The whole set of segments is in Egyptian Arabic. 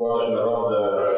واضح ان الرب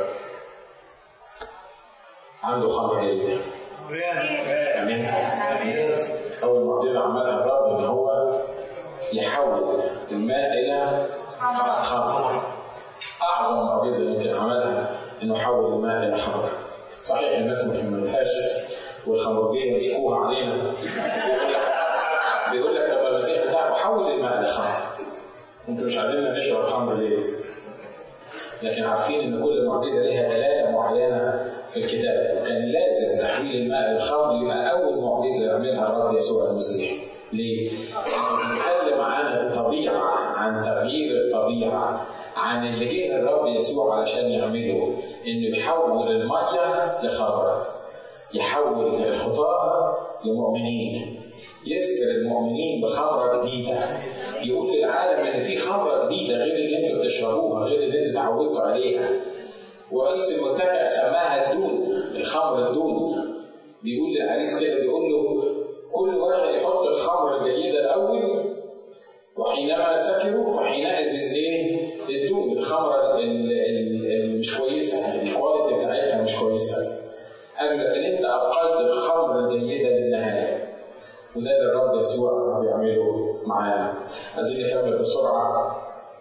عنده خمر جيدة امين اول معجزة عملها الرب ان هو يحول الماء الى خمر اعظم معجزة يمكن عملها انه حول الماء الى خمر صحيح الناس ما فهمتهاش والخمرجيه مسكوها علينا بيقول لك بيقول لك طب المسيح بتاعك حول الماء لخمر انتوا مش عايزيننا نشرب خمر ليه؟ لكن عارفين ان كل معجزه ليها دلاله معينه في الكتاب وكان لازم تحويل الماء للخمر يبقى اول معجزه يعملها الرب يسوع المسيح ليه؟ لانه بيتكلم عن الطبيعه عن تغيير الطبيعه عن اللي جه الرب يسوع علشان يعمله انه يحول الميه لخمر يحول الخطاه لمؤمنين يذكر المؤمنين بخمره جديده يقول للعالم ان في خمره جديده غير اللي انتوا بتشربوها غير اللي انتوا اتعودتوا عليها ورئيس المتكئ سماها الدون الخمر الدون بيقول للعريس كده بيقول له كل واحد يحط الخمر الجيده الاول وحينما سكروا فحينئذ ايه الدون الخمره اللي مش كويسه الكواليتي بتاعتها مش كويسه قالوا لكن انت ابقيت الخمر الجيده للنهايه وده اللي الرب يسوع بيعمله معانا عايزين نكمل بسرعه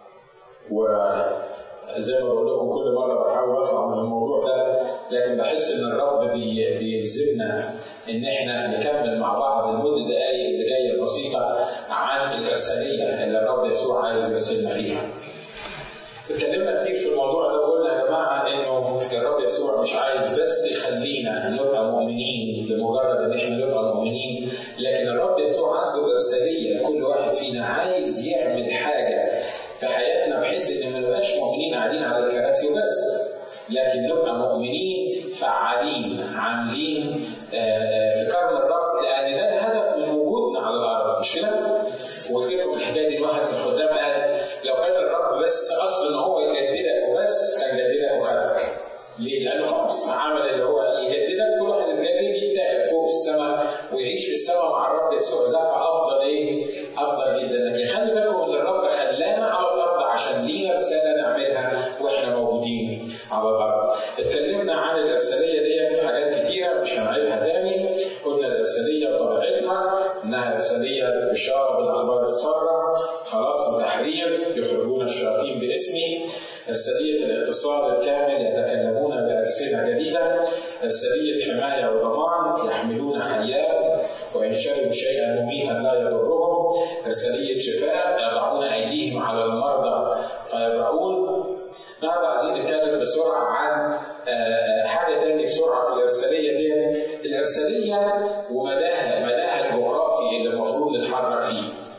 وزي ما بقول لكم كل مره بحاول اطلع من الموضوع ده لكن بحس ان الرب بيلزمنا ان احنا نكمل مع بعض المده دقائق اللي جايه البسيطه عن الارساليه اللي الرب يسوع عايز يرسلنا فيها. اتكلمنا كتير في الموضوع ده وقلنا يا جماعه انه الرب يسوع مش عايز بس يخلينا نبقى مؤمنين لمجرد ان احنا نبقى مؤمنين لكن الرب يسوع عنده ارساليه لكل واحد فينا عايز يعمل حاجه في حياتنا بحيث ان ما نبقاش مؤمنين قاعدين على الكراسي وبس لكن نبقى مؤمنين فعالين عاملين في كرم الرب لان ده الهدف من وجودنا على الارض مش كده؟ وقلت لكم الحكايه دي واحد من الخدام قال لو كان الرب بس قصده ان هو يجددك وبس كان جددك وخدك. ليه؟ لانه خلاص عمل اللي هو يجددك كل واحد يتجدد يتاخد فوق في السماء ويعيش في السماء مع الرب يسوع ذاك افضل ايه؟ افضل جدا لكن خلي بالكم ان الرب خلانا على الارض عشان لينا رساله نعملها واحنا موجودين على الارض. اتكلمنا عن الارساليه ديت في حاجات كتيره مش هنعيدها تاني قلنا الارساليه بطبيعتها انها ارساليه بشاره بالاخبار الساره خلاص وتحرير يخرجون الشياطين باسمي ارساليه الاتصال الكامل يتكلمون بألسنة جديدة ارساليه حمايه وضمان يحملون حيات وان شربوا شيئا مميتا لا يضرهم ارساليه شفاء يضعون ايديهم على المرضى فيبرؤون النهارده عايزين نتكلم بسرعه عن حاجه تاني بسرعه في الارساليه دي الارساليه ومداها مداها الجغرافي اللي المفروض نتحرك فيه.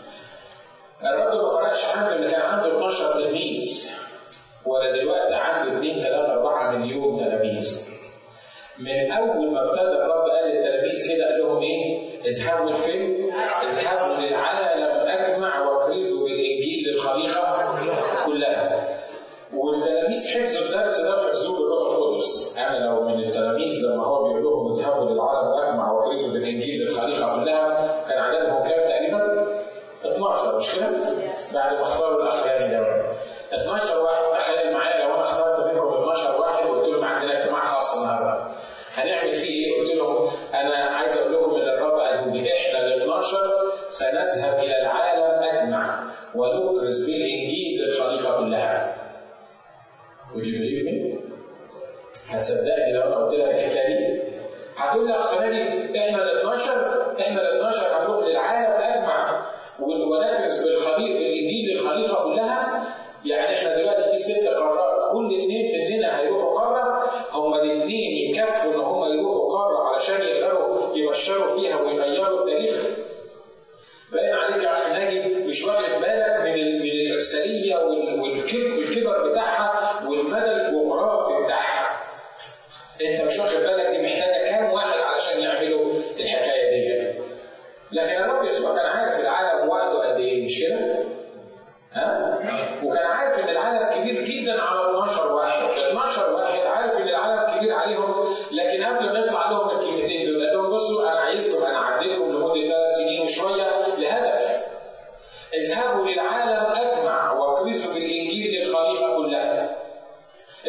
الرب ما فرقش عنده اللي كان عنده 12 تلميذ ولا دلوقتي عنده 2 3 4 مليون تلاميذ. من اول ما ابتدى الرب قال للتلاميذ كده قال لهم ايه؟ اذهبوا لفين؟ اذهبوا للعالم اجمع واكرزوا بالانجيل للخليقه كلها. والتلاميذ حفظوا الدرس ده حفظوه بالروح القدس انا لو من التلاميذ لما هو بيقول لهم اذهبوا للعالم اجمع واكرزوا بالانجيل للخليقه كلها كان عددهم كام تقريبا؟ 12 مش كده؟ بعد ما اختاروا الاخراني ده 12 واحد تخيل معايا لو انا اخترت منكم 12 واحد وقلت لهم عندنا اجتماع خاص النهارده هنعمل فيه ايه؟ قلت لهم انا عايز اقول لكم ان الرب قال لي احنا ال 12 سنذهب الى العالم اجمع ونكرز بالانجيل للخليقه كلها. Would you believe me؟ هتصدقني لو انا قلت لك الحكايه دي؟ هتقول لي اخ ناجي احنا ال 12 احنا ال 12 هنروح للعالم اجمع ونكرز بالخليقه بالانجيل للخليقه كلها يعني احنا دلوقتي في ست قارات كل اثنين مننا هيروحوا قاره هما الاثنين يكفوا ان هما يروحوا قاره علشان يقدروا يبشروا فيها ويغيروا التاريخ باين عليك يا اخ ناجي مش واخد بالك من من الارساليه والكبر بتاعها والمدى الجغرافي بتاعها. انت مش واخد بالك دي محتاجه كام واحد علشان يعملوا الحكايه دي. لكن الرب يسوع كان عارف العالم وقته قد ايه مش كده؟ ها؟ وكان عارف ان العالم كبير جدا على 12 واحد، 12 واحد عارف ان العالم كبير عليهم لكن قبل ما يطلع لهم الكلمتين دول قال لهم بصوا انا عايزكم انا اعدلكم لمده ثلاث سنين وشويه لهدف اذهبوا للعالم اجمع واكرزوا بالانجيل للخليقه كلها.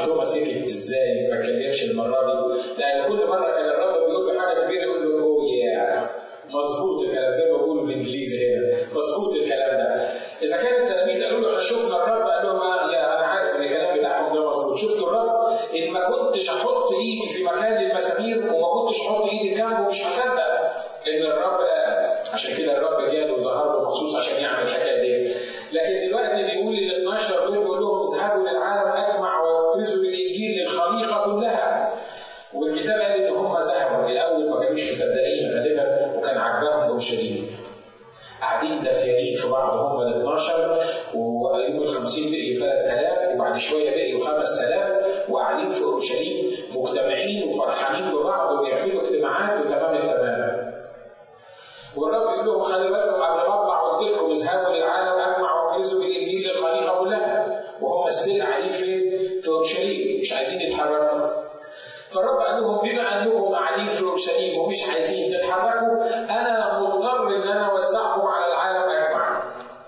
توما سكت ازاي ما اتكلمش المره دي لان كل مره كان الرب بيقول له حاجه كبيره يقول له اوه يا مظبوط الكلام زي ما بيقولوا بالانجليزي هنا مظبوط الكلام ده اذا كان التلاميذ قالوا له احنا شفنا الرب قال لهم آه يا انا عارف ان الكلام بتاعهم ده مظبوط شفتوا الرب ان ما كنتش احط ايدي في مكان للمسامير وما كنتش احط ايدي جنبه مش هصدق ان الرب قال عشان كده الرب جاله وظهر له مخصوص عشان يعمل الحكايه دي لكن دلوقتي بيقول لل 12 دول بيقول لهم اذهبوا للعالم اجمع واكرزوا بالانجيل للخليقه كلها والكتاب قال ان هم ذهبوا الاول ما كانوش مصدقين غالبا وكان عجبهم اورشليم قاعدين دافيانين في بعض هم ال 12 ويوم ال 50 بقيوا 3000 وبعد شويه بقيوا 5000 وقاعدين في اورشليم مجتمعين وفرحانين ببعض وبيعملوا اجتماعات وتمام التمام. والرب يقول لهم خلي بالكم قبل ما اطلع قلت لكم اذهبوا للعالم اجمع واكرزوا بالانجيل للخليقه كلها وهم ستيل قاعدين فين؟ في اورشليم مش عايزين يتحركوا. فالرب قال لهم بما انكم قاعدين في اورشليم ومش عايزين تتحركوا انا مضطر ان انا اوزعكم على العالم اجمع.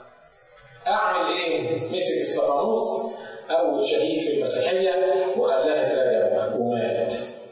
اعمل ايه؟ مسك استفانوس اول شهيد في المسيحيه وخلاه اترجم ومات.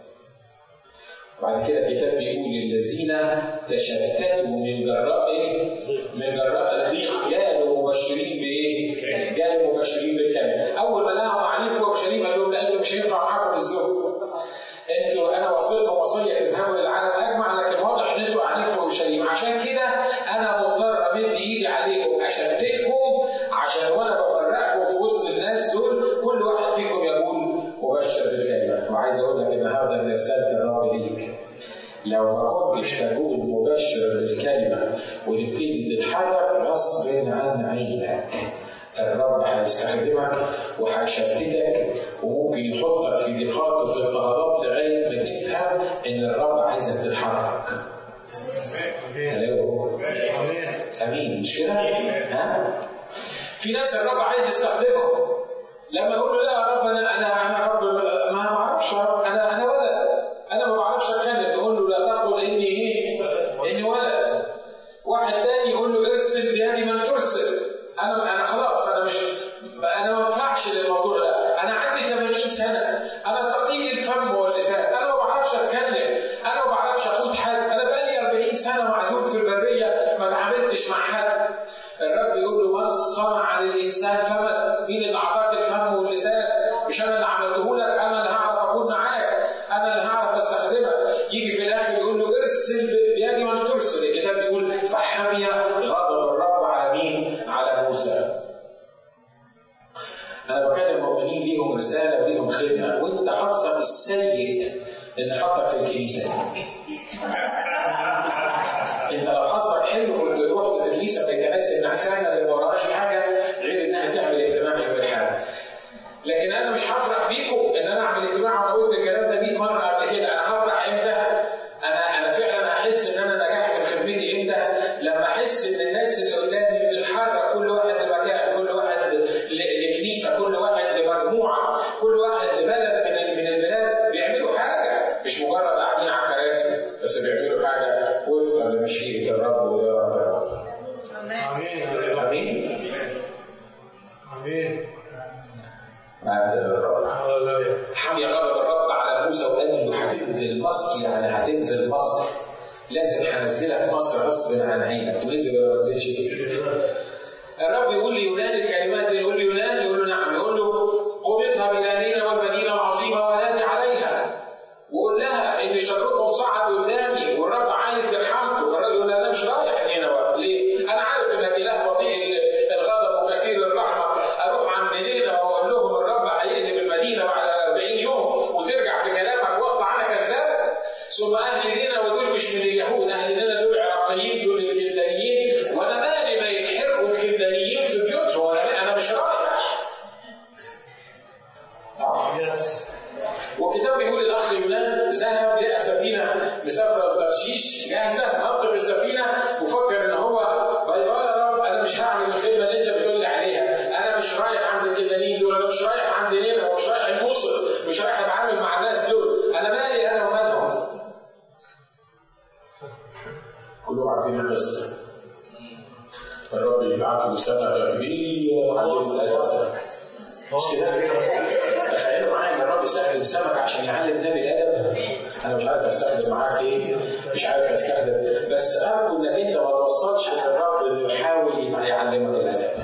بعد كده الكتاب بيقول الذين تشتتوا من جراء ايه؟ من جراء الضيق جالوا مبشرين بايه؟ جالوا مبشرين بالكلمه. اول ما لقاهم قاعدين في اورشليم قال لهم لا انتوا مش هينفع معاكم الزوج. انتوا انا وصيتكم وصيه تذهبوا للعالم اجمع لكن واضح ان انتوا قاعدين في اورشليم عشان كده انا مضطر امد ايدي عليكم اشتتكم عشان وانا بفرقكم في وسط الناس دول كل واحد فيكم يقول مبشر بالكلمه وعايز اقول لك النهارده من رساله الرب ليك لو ما كنتش تكون مبشر بالكلمه وتبتدي تتحرك غصب عن عينك الرب هيستخدمك وهيشتتك وممكن يحطك في ضيقات وفي اضطهادات لغايه ما تفهم ان الرب عايزك تتحرك. هلو امين مش كده؟ ها؟ في ناس الرب عايز يستخدمهم لما يقول له لا يا رب انا انا انا رب ما ما اعرفش يا رب انا انا ولد انا ما بعرفش اتكلم يقول له لا تقل اني ايه؟ اني ولد واحد تاني يقول له ارسل بيدي من ترسل انا انا خلاص انا مش انا ما ينفعش للموضوع ده انا عندي 80 سنه انا ثقيل الفم واللسان انا ما بعرفش اتكلم انا ما بعرفش اقود حد انا بقالي 40 سنه معزول في البريه ما اتعاملتش مع حد الرب يقول له من صنع للانسان فما مين اللي اعطاك الفم واللسان مش انا اللي عملته لك انا اللي هعرف اكون معاك انا اللي هعرف استخدمك يجي في الاخر يقول له ارسل بيدي من ترسل الكتاب بيقول فحمي غضب الرب على مين؟ على موسى انا بكلم المؤمنين ليهم رساله وليهم خدمه وانت حظك السيء ان حطك في الكنيسه انت لو حظك حلو كنت رحت في كنيسه من الكنائس النعسانه اللي ما وراهاش حاجه غير انها تعمل اجتماع يوم الاحد لكن انا مش هفرح بيكم ان انا اعمل اجتماع وانا قلت الكلام ده 100 مره قبل كده انا هفرح امتى؟ انا انا فعلا هحس ان انا نجحت في خدمتي امتى؟ لما احس ان الناس اللي قدامي بتتحرك كل واحد لمكان كل واحد لكنيسه كل واحد لمجموعه كل واحد لبلد من من البلاد بيعملوا حاجه مش مجرد قاعدين على الكراسي بس بيعملوا حاجه وفقا لمشيئه الرب وإرادة الرب. امين امين؟ امين مجد للرب. هللويا حمي غضب الرب على موسى وقال له هتنزل مصر يعني هتنزل مصر لازم هنزلك مصر غصب عن عينك ونزل ولا ما نزلش الرب يقول لي يونان الكلمات دي يقول لي يونان يقول له نعم يقول له قم اذهب الى نينوى والمدينه العظيمه ونادي عليها وقول لها ان شركم صعد قدامي والرب عايز يرحمكم الرب يقول انا مش رايح نينوى ليه؟ انا عارف انك اله بطيء الغضب وكثير الرحمه اروح عند نينوى واقول لهم الرب هيقلب المدينه بعد 40 يوم وترجع في كلامك واطلع انا كذاب ثم اهل نينوى دول مش من اليهود اهل نينوى دول عراقيين دول الكلدانيين وانا مالي ما يتحرقوا الكلدانيين في بيوتهم انا أنا مش رايح يس والكتاب بيقول الاخ يونان ذهب لقى سفينه مسافره لترشيش جاهزه نط في السفينه وفكر ان هو باي باي يا رب انا مش هعمل الخدمه اللي انت بتقول لي عليها انا مش رايح عند الكلدانيين دول انا مش رايح عند نينا ومش رايح الموصل مش رايح اتعامل مع الناس دول انا مالي انا ومالهم كلهم عارفين القصه الرب يبعت له سنه كبيره عليه الآية مش كده؟ تخيلوا معايا يستخدم سمك عشان يعلم النبي الادب انا مش عارف استخدم معاك ايه مش عارف استخدم بس ارجو انك انت ما توصلش للرب انه يحاول يعلمك الادب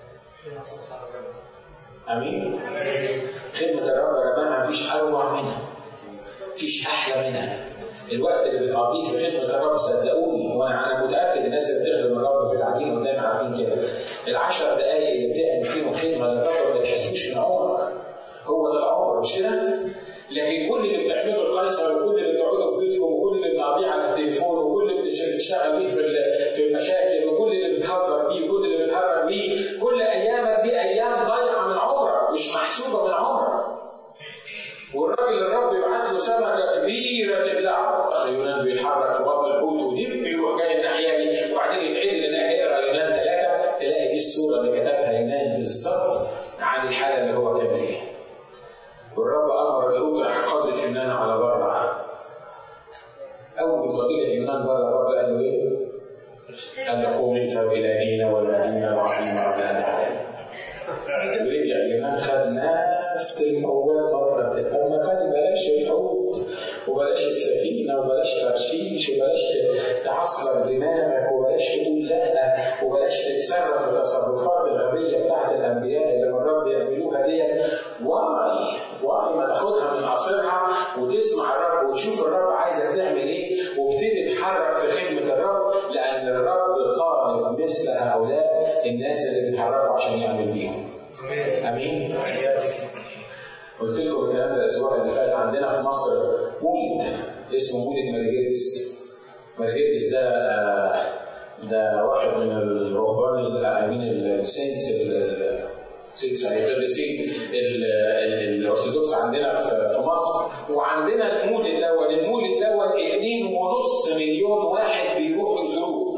امين خدمه الرب يا جماعه مفيش اروع منها مفيش احلى منها الوقت اللي بنقضيه في خدمه الرب صدقوني وانا انا متاكد الناس اللي بتخدم الرب في العجين ودايما عارفين كده العشر دقائق اللي بتعمل فيهم خدمه للرب ما تحسوش من عمرك هو ده العمر مش كده؟ لكن كل اللي بتعمله القيصر وكل اللي بتقعدوا في بيتكم وكل اللي بتقضيه على التليفون وكل اللي بتشتغل بيه في في المشاكل وكل اللي بتهزر بيه وكل اللي بتهرج بيه كل ايامك دي ايام ضايعه من عمرك مش محسوبه من عمرك والراجل الرب يبعت له سمكه كبيره تبلعه اخ يونان بيتحرك في بطن الحوت ودب يروح جاي الناحيه دي وبعدين يتعدل انك اقرا يونان ثلاثه تلاقي دي الصوره اللي كتبها يونان بالظبط عن الحاله اللي هو كان فيها والرب امر الحوت راح قاذف يونان على بره اول ما طلع يونان بره الرب قال له ايه؟ قال له قوم اذهب الى نينا والمدينه العظيمه ونادى ورجع يونان خد نفس الموال مره طب ما كان بلاش الحوت وبلاش السفينه وبلاش ترشيش وبلاش تعصلك دماغك وبلاش تقول لا وبلاش تتصرف التصرفات الغبيه بتاعت الانبياء اللي الرب بيعملوها ديت واعي واعي ما تاخدها من قصرها وتسمع الرب وتشوف الرب عايزك تعمل ايه وابتدي تتحرك في خدمه الرب لان الرب طالب مثل هؤلاء الناس اللي بيتحركوا عشان يعمل بيهم. امين؟ قلت لكم الكلام ده الاسبوع اللي فات عندنا في مصر مولد اسمه مولد مارجريتس. مارجريتس ده ده واحد من الرهبان الامين السينس سينس القديسين الارثوذكس عندنا في مصر وعندنا المولد الاول المولد الاول 2.5 مليون واحد بيروحوا يزوروه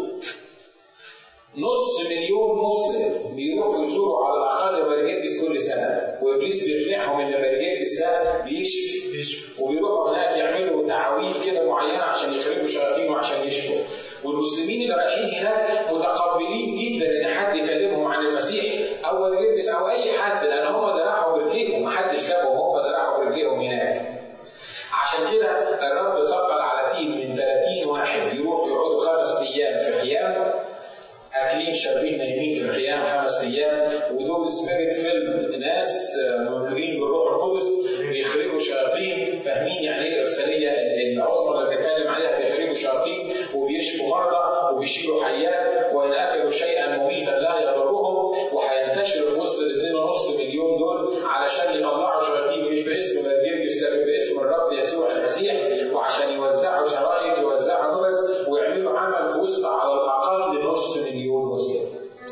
نص مليون مسلم بيروحوا يزوروا على الاقل مارجريتس كل سنه وابليس بيقنعهم ان مارجريتس ده بيشفي وبيروحوا هناك يعملوا تعاويذ كده معينه عشان يخرجوا شياطين وعشان يشفوا والمسلمين اللي رايحين هناك متقبلين جدا ان حد يكلمهم عن المسيح او مارجريتس او اي حد لان هم اللي راحوا برجليهم ما حدش جابهم هم اللي راحوا برجليهم هناك عشان كده الرب ثقل على تيم من 30 واحد يروحوا يقعدوا خمس ايام في خيام اكلين شاربين نايمين في الخيام خمس ايام ودول سبيريت فيلم ناس مملوئين بالروح القدس بيخرجوا شياطين فاهمين يعني ايه الارساليه العظمى اللي بنتكلم عليها بيخرجوا شياطين وبيشفوا مرضى وبيشيلوا حيات وان اكلوا شيئا مميتا لا يضرهم وهينتشروا في وسط الاثنين ونص مليون دول علشان يطلعوا شياطين مش باسم مارجريتس لكن باسم الرب يسوع المسيح وعشان يوزعوا شرايط يوزعوا نبذ ويعملوا عمل في وسط على الاقل نص مليون مسلم.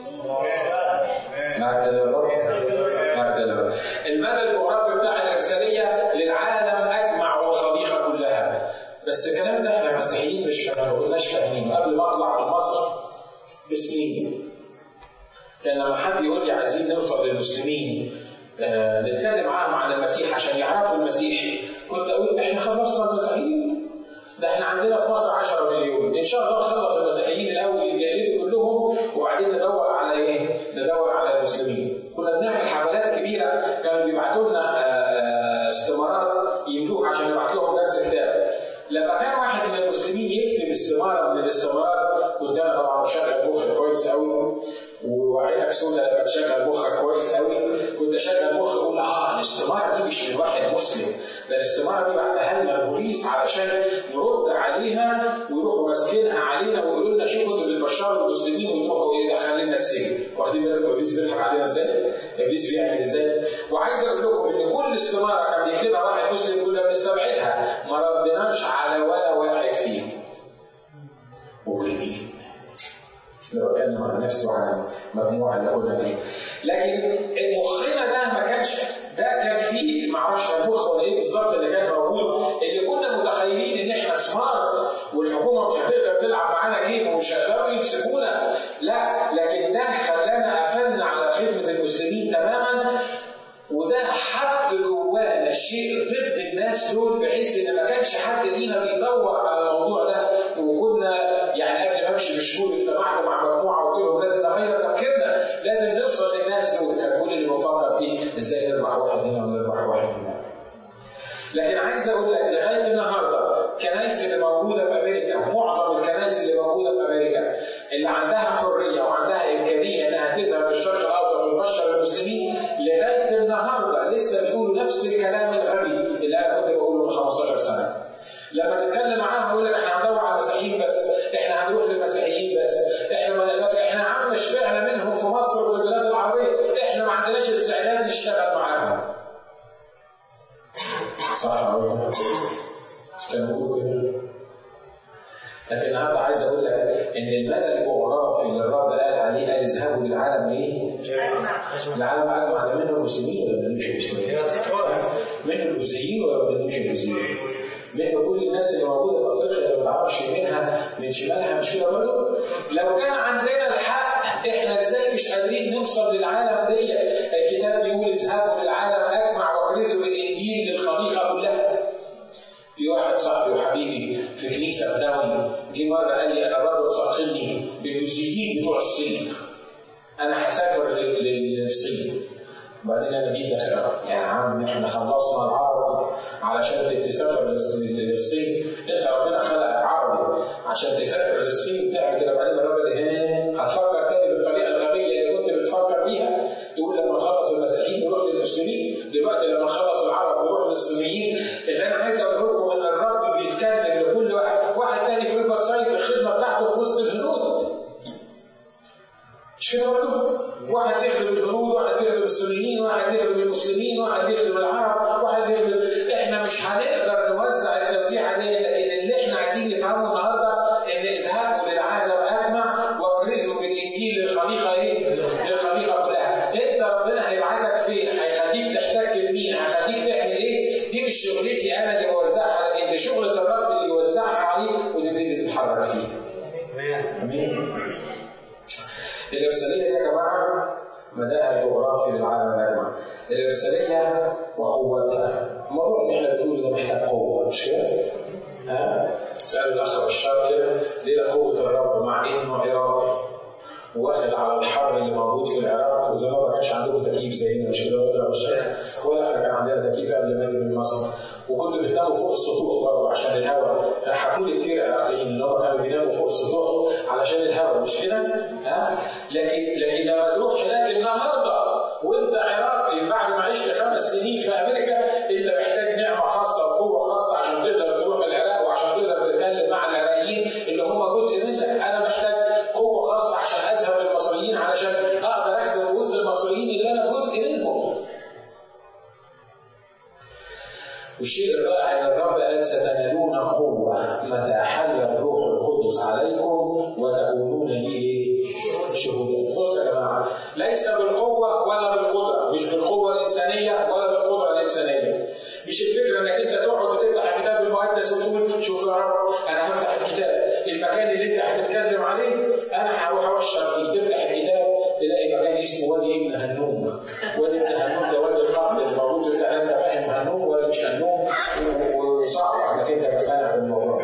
مجد للرب مجد للرب. المدى الجغرافي بتاع الارساليه للعالم اجمع والخليقه كلها. بس الكلام ده احنا مسيحيين مش فاهمين ما كناش فاهمينه قبل ما اطلع من مصر بسنين. كان لما حد يقول لي عايزين نوصل للمسلمين آه نتكلم معاهم عن المسيح عشان يعرفوا المسيح كنت اقول احنا خلصنا المسيحيين ده احنا عندنا في مصر 10 مليون ان شاء الله نخلص المسيحيين الاول يتجلدوا كلهم وبعدين ندور على ايه؟ ندور على المسلمين كنا بنعمل حفلات كبيره كانوا بيبعتوا لنا استمارات يملوها عشان نبعت لهم درس كتاب لما كان واحد من المسلمين يكتب استماره من الاستمارات كنت انا طبعا بشغل مخي كويس قوي وعينك سودة لما تشغل مخك كويس قوي كنت اشغل مخي اقول اه الاستماره دي مش من واحد مسلم ده الاستماره دي بعتها لنا البوليس علشان نرد عليها ويروحوا ماسكينها علينا ويقولوا لنا شوفوا انتوا بتبشروا المسلمين وتروحوا ايه دخلنا السجن واخدين بالكم ابليس بيضحك علينا ازاي؟ ابليس بيعمل ازاي؟ وعايز اقول لكم ان كل استماره كان بيكتبها واحد مسلم كنا بنستبعدها ما ردناش على ولا واحد فيهم مجرمين لو بتكلم عن نفسي وعن المجموعه اللي كنا فيها لكن مخنا ده ما كانش ده كان فيه ما اعرفش كان مخ ولا ايه بالظبط اللي كان موجود اللي كنا متخيلين ان احنا سمارت والحكومه مش هتقدر تلعب معانا جيم ومش هيقدروا يمسكونا لا لكن ده خلانا قفلنا على خدمه المسلمين تماما وده حط جوانا شيء ضد الناس دول بحيث ان ما كانش حد فينا بيدور على الموضوع ده وكنا يعني قبل ما امشي بشهور اجتمعت مع مجموعه وقلت لهم لازم نغير تفكيرنا لازم نوصل للناس دول كان كل اللي بفكر فيه ازاي نربح واحد هنا ونربح واحد هنا لكن عايز اقول لك لغايه النهارده الكنائس اللي موجوده في امريكا معظم الكنائس اللي موجوده في امريكا اللي عندها حريه وعندها امكانيه انها تذهب للشرق الاوسط وتبشر المسلمين لغايه النهارده لسه بيقولوا نفس الكلام الغبي اللي انا كنت بقوله من 15 سنه. لما تتكلم معاهم يقول لك احنا هندور على المسيحيين بس، احنا هنروح للمسيحيين بس، احنا ما نقدرش احنا يا عم شبعنا منهم في مصر وفي البلاد العربيه، احنا ما عندناش استعداد نشتغل معاهم. صح ولا مش كانوا بيقولوا كده؟ لكن النهارده عايز اقول لك ان المدى الجغرافي اللي الرب قال عليه قال اذهبوا للعالم ايه؟ العالم اجمع ده منه المسلمين ولا ما منهمش المسلمين؟ يس منه المسيحيين ولا ما منهمش المسيحيين؟ منه كل الناس اللي موجوده في افريقيا اللي ما تعرفش يمينها من شمالها مش كده برضه؟ لو كان عندنا الحق احنا ازاي مش قادرين نوصل للعالم دي؟ الكتاب بيقول اذهبوا للعالم اجمع وكرزوا بالانجيل للخليقه كلها. في واحد صاحبي وحبيبي في كنيسه في داوني جه مره قال لي انا الرب صاخبني بالمسيحيين بتوع الصين. انا هسافر لل- لل- للصين. وبعدين انا جيت داخل يا عم احنا خلصنا العرب علشان تسافر للص- للصين انت ربنا خلقك عربي عشان تسافر للصين تعمل كده بعدين الراجل قال لي ها هتفكر تاني بالطريقه الغبيه اللي كنت بتفكر بيها تقول لما نخلص المسيحيين نروح للمسلمين دلوقتي لما نخلص العرب نروح للصينيين اللي انا عايز اقول لكم ان الرب بيتكلم لكل واحد واحد تاني في ريفر سايد الخدمه بتاعته في وسط الهنود مش كده برضه؟ واحد بيخدم الهنود، واحد بيخدم الصينيين، واحد بيخدم المسلمين، واحد بيخدم العرب، واحد بيخدم احنا مش هنقدر نوزع التوزيعه دي لكن اللي احنا عايزين نفهمه النهارده ان اذهبوا للعالم اجمع واكرزوا بالانجيل للخليقه ايه؟ للخليقه كلها. انت ربنا هيبعتك فين؟ هيخليك تحتك بمين؟ هيخليك تعمل ايه؟ دي مش شغلتي انا اللي بوزعها لكن دي شغله الرب اللي يوزعها عليك وتبتدي تتحرك فيها. امين. الإرسالية دي يا جماعة مداها الجغرافي للعالم أجمع. الإرسالية وقوتها. الموضوع اللي احنا بنقوله ده محتاج قوة مش كده؟ ها؟ سأل الأخ بشار كده ليه قوة الرب مع إنه عراقي واخد على الحر اللي موجود في العراق وزمان ما كانش عندكم تكييف زينا مش كده ولا بشار ولا احنا كان عندنا تكييف قبل ما اجي من مصر وكنتوا بتناموا فوق السطوح برضه عشان الهواء حكوا لي كتير عراقيين ان هم كانوا بيناموا فوق السطوح علشان الهواء مش كده؟ ها؟ لكن لكن لما تروح هناك النهارده وانت عراقي بعد ما عشت خمس سنين في امريكا انت محتاج نعمه خاصه وقوه خاصه عشان تقدر تروح العراق وعشان تقدر تتكلم مع العراقيين اللي هم جزء منك انا محتاج قوه خاصه عشان اذهب للمصريين علشان اقدر اخدم في وسط المصريين اللي انا جزء منهم والشيء الرائع ان الرب قال ستنالون قوه متى حل الروح القدس عليكم وتكونون لي شهودا. بصوا يا جماعه ليس بالقوه ولا بالقدره، مش بالقوه الانسانيه ولا بالقدره الانسانيه. مش الفكره انك انت تقعد وتفتح الكتاب المقدس وتقول شوف يا رب انا هفتح الكتاب، المكان اللي انت هتتكلم عليه انا هروح اوشر فيه، تفتح الكتاب تلاقي مكان اسمه وادي ابن هنوم. وادي ابن هنوم ده وادي القتل اللي موجود في الكتاب انت فاهم هنوم ولا مش هنوم وصعب انك انت مقتنع بالموضوع.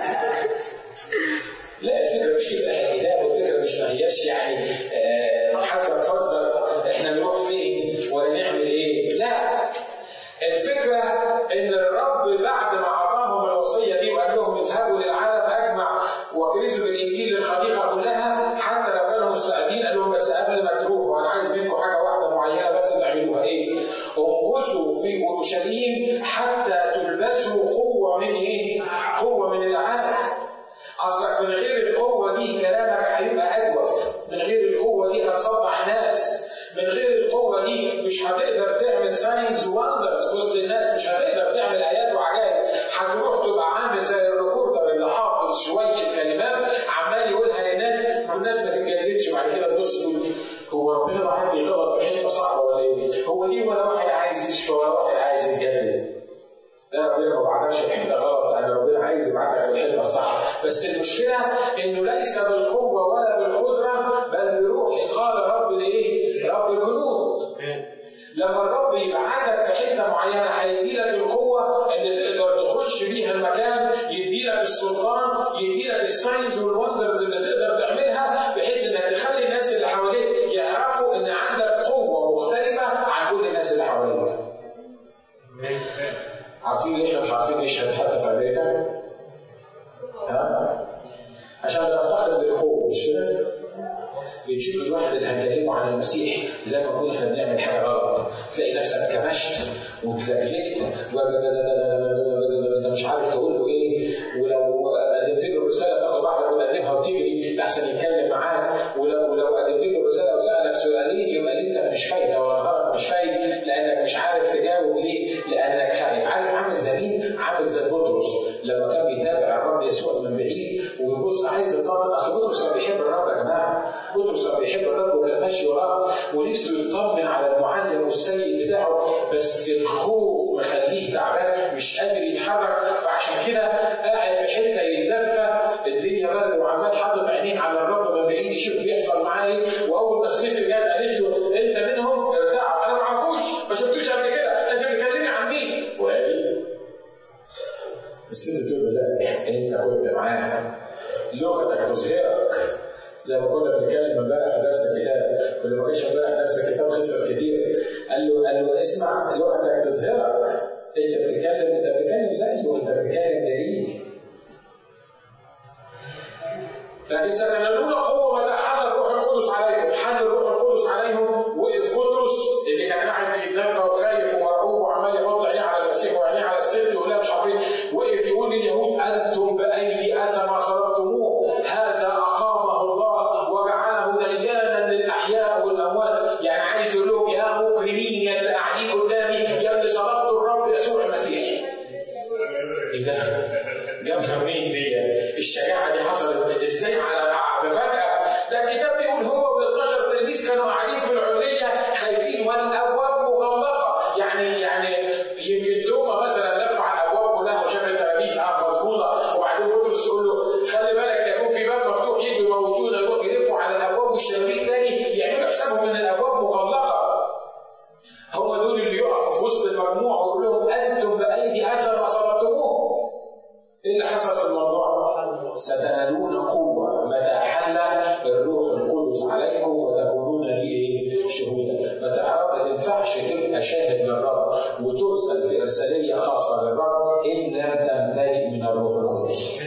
لا الفكره مش تفتح الكتاب والفكره مش ما هياش يعني آه، حذر فزر احنا نروح فين ولا نعمل ايه لا الفكره ان الرب بعد ما اعطاهم الوصيه دي وقال لهم اذهبوا للعالم اجمع وكرزوا بالانجيل للخليقه كلها حتى لو كانوا مستعدين قال لهم بس قبل ما تروحوا انا عايز منكم حاجه واحده معينه بس تعملوها ايه؟ امكثوا في اورشليم حتى تلبسوا قوه من ايه؟ قوه من العالم اصلك من غير القوه دي كلامك هيبقى اجوف من غير القوه دي هتصدع الناس من غير القوه دي مش هتقدر تعمل ساينز واندرز في وسط الناس مش هتقدر تعمل ايات وعجائب هتروح تبقى عامل زي الريكوردر اللي حافظ شويه كلمات عمال يقولها للناس والناس ما تتجددش بعد كده تبص تقول هو ربنا بعدني غلط في حته صعبه ولا ايه؟ هو ليه ولا واحد عايز يشفى ولا واحد عايز يتجدد؟ لا ربنا ما بعتكش في حته غلط لان ربنا عايز يبعتك في الحته الصح بس المشكله انه ليس بالقوه ولا بالقدره بل بروحي قال رب الايه؟ رب الجنود لما الرب يبعتك في حته معينه هيدي لك القوه اللي تقدر تخش بيها المكان يدي لك السلطان يدي لك الساينز والوندرز اللي تقدر تعملها بحيث انك تخلي الناس اللي حواليك يعرفوا ان عندك قوه مختلفه عن كل الناس اللي حواليك عارفين ليه بتشوف الواحد اللي هنكلمه عن المسيح زي ما نكون احنا بنعمل حاجه غلط تلاقي نفسك كمشت وتلكلكت مش عارف تقول له ايه ولو قدمت له رساله تاخد واحده وتقلبها وتجري لحسن يتكلم معاك ولو ولو قدمت له رساله وسالك سؤالين يبقى انت مش فايته ولا نهارك مش فايت لانك مش عارف تجاوب ليه؟ لانك خايف عارف عامل زي مين؟ عامل زي بطرس لما كان بيتابع الرب يسوع من بعيد ويبص عايز يطمن اصل بطرس كان بيحب الرب يا جماعه بطرس كان بيحب الرب وكان ماشي وراه ونفسه يطمن على المعلم والسيد بتاعه بس الخوف مخليه تعبان مش قادر يتحرك فعشان كده قاعد في حته يتدفى الدنيا برد وعمال حاطط عينيه على الرب من بعيد يشوف بيحصل معاه ايه واول ما الست جت قالت له انت منهم ارجعوا انا ما اعرفوش ما شفتوش قبل كده انت بتكلمني عن مين؟ وقال الست تقول له لا انت كنت معاها لغتك تظهرك زي ما كنا بنتكلم امبارح في درس الكتاب واللي ما كانش امبارح درس الكتاب خسر كتير قال له قال له اسمع لغتك تظهرك انت بتتكلم انت بتتكلم زيه انت بتتكلم دليل لكن ستنالون قوه متى حل الروح القدس عليهم حل الروح القدس عليهم وقف بطرس اللي كان قاعد بيتدفى وخايف ومرعوب وعمال يحط عينيه على المسيح وعينيه على الست ولا مش عارفين وقف يقول لليهود انتم بايدي اثى ما صرفتموه هذا اقامه الله وجعله ديانا للاحياء والاموات يعني عايز يقول لهم يا مكرمين يا اللي قاعدين قدامي يا اللي صرفتوا الرب يسوع المسيح ايه ده؟ جابها منين دي؟ الشجاعه دي حصلت ازاي على فجاه ده الكتاب بيقول هو وال 12 تلميذ كانوا قاعدين في العليه خايفين والابواب مغلقه يعني يعني يمكن توما مثلا لف على الابواب كلها وشاف التلاميذ اه مظبوطه وبعدين بطرس يقول له خلي بالك يكون في باب مفتوح يجوا يموتونا يروحوا يلفوا على الابواب والشبابيك تاني يعملوا حسابهم ان الابواب مغلقه هم دول اللي يقفوا في وسط المجموعه ويقول لهم انتم بايدي اثر اصابتموه ايه اللي حصل في الموضوع؟ ستنالون قوة متى حل الروح القدس عليكم وتكونون لي ايه؟ شهودا. ما تعرف ما ينفعش تبقى شاهد للرب وترسل في إرسالية خاصة للرب إن لم تمتلئ من الروح القدس.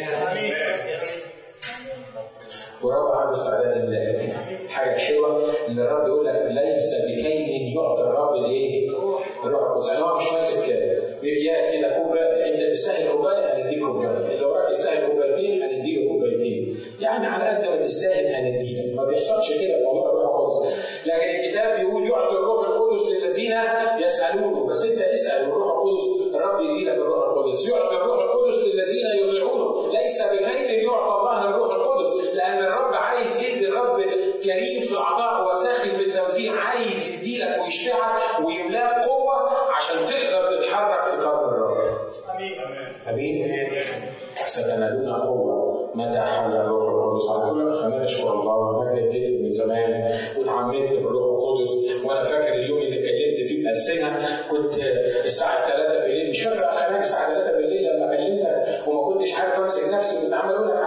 ورب عنده استعداد يملاك. الحاجة الحلوة إن الرب يقول لك ليس بكيل يعطي الرب الإيه؟ الروح القدس. يعني هو مش ماسك مكيال كده كوباية أنت تستاهل كوباية هنديك كوباية. لو راجل يستاهل كوبايتين هنديله كوبايتين. يعني على قد ما تستاهل هنديلك. ما بيحصلش كده في موضوع الروح القدس. لكن الكتاب بيقول يعطي الروح القدس للذين يسألونه بس أنت اسأل الروح القدس الرب يديلك الروح القدس. يعطي الروح القدس للذين يطيعونه. ليس بخير يعطى الله الروح القدس لأن الرب عايز يدي الرب كريم في العطاء وساخي في التوزيع عايز يديلك ويشفعك ويملاك قوة عشان تقدر تتحرك في قبر الرب. امين ستنالون قوه متى حل الروح القدس على كل خلينا نشكر الله ونمجد الليل من زمان واتعمدت بالروح القدس وانا فاكر اليوم اللي اتكلمت فيه بألسنة كنت الساعه 3 بالليل مش فاكر اخر الساعه 3 بالليل لما كلمتك وما كنتش عارف امسك نفسي كنت عمال اقول لك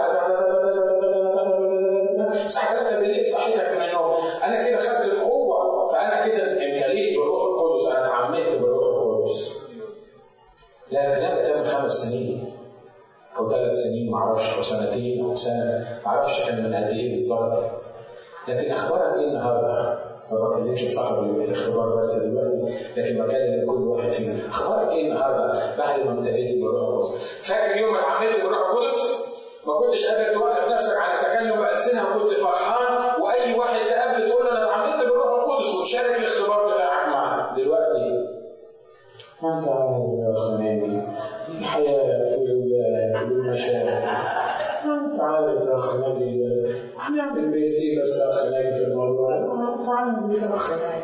الساعه 3 بالليل صحيتك من النوم انا كده خدت القوه فانا كده امتليت بالروح القدس انا اتعمدت بالروح القدس لا الكلام ده من خمس سنين او ثلاث سنين معرفش او سنتين او سنه معرفش كان من قد ايه بالظبط لكن اخبارك ايه النهارده؟ ما بكلمش صاحب الاختبار بس دلوقتي لكن بكلم كل واحد فينا اخبارك ايه النهارده بعد ما امتليت بالروح القدس؟ فاكر يوم ما اتعاملت بالروح القدس ما كنتش قادر توقف نفسك عن التكلم بألسنة وكنت فرحان واي واحد تقابله تقول له انا اتعاملت بالروح القدس وتشارك الاختبار بتاعك معاه دلوقتي ما انت عارف يا خناني الحياة والمشاعر ما انت عارف يا خناني هنعمل بيستي بس يا خناني في الموضوع ما انت عارف يا خناني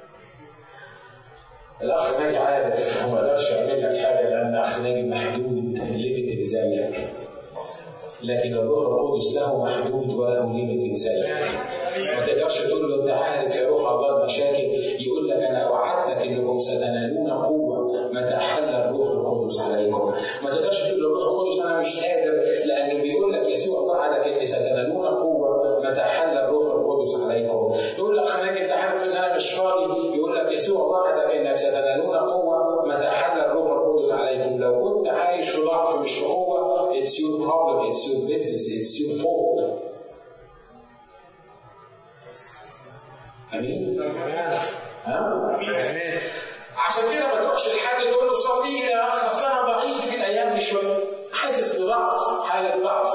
الاخ ناجي عارف هو ما يقدرش يعمل لك حاجه لان اخ ناجي محدود ليميتد زيك لكن الروح القدس له محدود وله ليميتد زيك ما تقدرش تقول له انت عارف يا روح الله المشاكل يقول لك انا وعدتك انكم ستنالون قوه متى حل الروح القدس عليكم ما تقدرش تقول للروح القدس انا مش قادر لانه بيقول لك يسوع وعدك ان ستنالون قوه متى حل الروح القدس عليكم يقول لك خليك انت عارف ان انا مش فاضي يقول لك يسوع وعدك انك ستنالون قوه متى حل الروح القدس عليكم لو كنت عايش في ضعف مش في قوه it's your problem it's your business it's your fault امين؟ أمان ها؟ أمان عشان كده ما تروحش لحد تقول له صلي لي يا اخ اصل انا ضعيف في الايام دي شويه حاسس بضعف حاله ضعف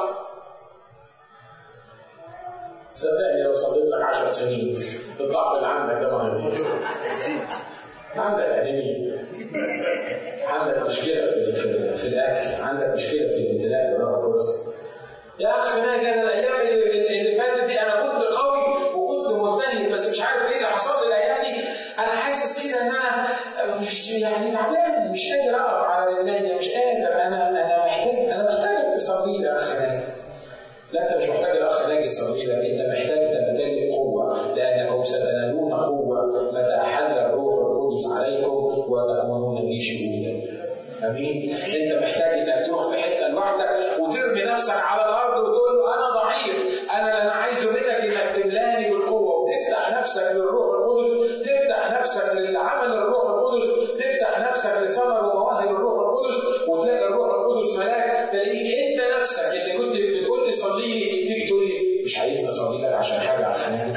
صدقني لو صليت لك 10 سنين الضعف اللي عندك ده مهم عندك انيميا عندك مشكله في في, في الاكل عندك مشكله في الامتلاك بالروح القدس يا اخ ناجي انا الايام اللي, اللي فاتت دي انا كنت قوي وكنت ملتهب بس مش عارف ايه اللي حصل لي الايام دي انا حاسس كده ان انا مش يعني تعبان مش قادر اقف على رجلي مش قادر انا انا محتاج انا محتاجك تصلي لي يا اخ ناجي لا انت مش محتاج الاخ ناجي يصلي لك انت محتاج تمتلئ قوه لانكم ستنالون قوه متى احل الروح القدس عليكم وتكونون لي شهودا امين انت محتاج انك تروح في حته لوحدك وترمي نفسك على الارض وتقول له انا ضعيف انا اللي انا عايزه منك انك تملاني بالقوه وتفتح نفسك للروح القدس تفتح نفسك للعمل الروح القدس تفتح نفسك لثمر ومواهب الروح القدس وتلاقي الروح القدس ملاك تلاقيك انت نفسك اللي كنت بتقول لي صلي لي تيجي تقول لي مش عايزني اصلي لك عشان حاجه عشان